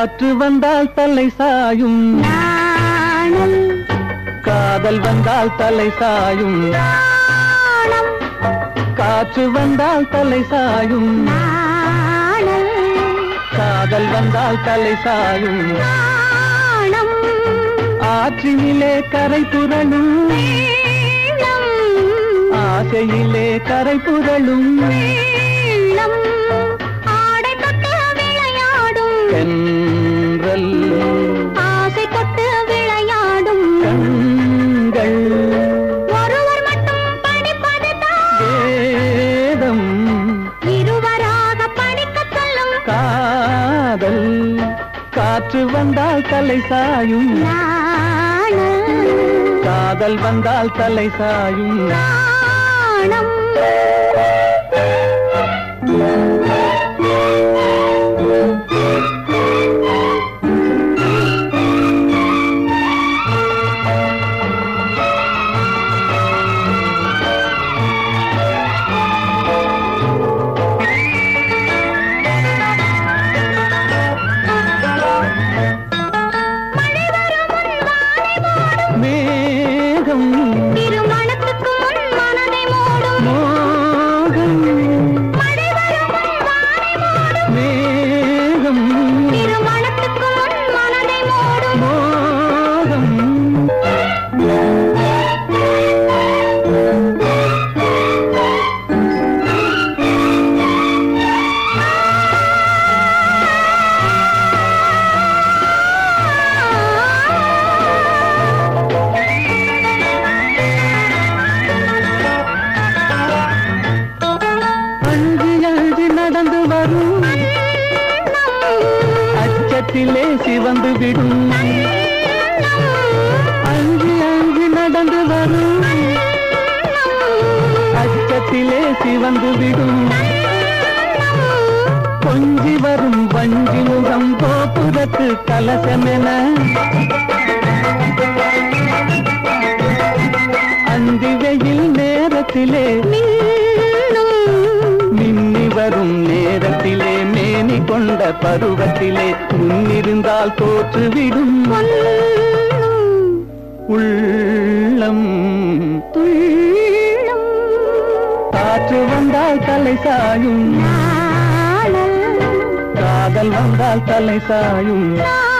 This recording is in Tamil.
காற்று வந்தால் தலை சாயும் நாணல் காதல் வந்தால் தலை சாயும் நாணம் காற்று வந்தால் தலை சாயும் நாணல் காதல் வந்தால் தலை சாயும் நாணம் ஆற்றினிலே கரை புரளும் நீளம் ஆசையிலே கரை புரளும் நீளம் ஆடை தொட்டு விளையாடும் தென்றல் ஆசை தொட்டு விளையாடும் கண்கள் ஒருவர் மட்டும் படிப்பதுதான் வேதம் இருவராக படிக்கச் சொல்லும் காதல் காற்று வந்தால் தலை சாயும் நாணல் காதல் வந்தால் தலை சாயும் நாணம் மழை வரும் முன் வானை மூடும் மேகம் திருமணத்துக்கு முன் மனதை மூடும் மோகம் மழை வரும் முன் வானை மூடும் மேகம் திருமணத்துக்கு முன் மனதை மூடும் மோகம் அஞ்சு அஞ்சு நடந்து வரும் அச்சத்திலே சிவந்து விடும் அஞ்சு அஞ்சு நடந்து வரும் அச்சத்திலே சிவந்து விடும் கொஞ்சி வரும் வஞ்சி முகம் கோபுரத்து கலசமென அந்தி வெயில் நேரத்திலே மின்னும் மின்னி வரும் நேரத்திலே மேனி கொண்ட பருவத்திலே முன்னிருந்தால் தோற்றுவிடும் பொன்னும் உள்ளம் துள்ளும் காற்று வந்தால் தலை சாயும் நாணல் காதல் வந்தால் தலை சாயும் நாணல்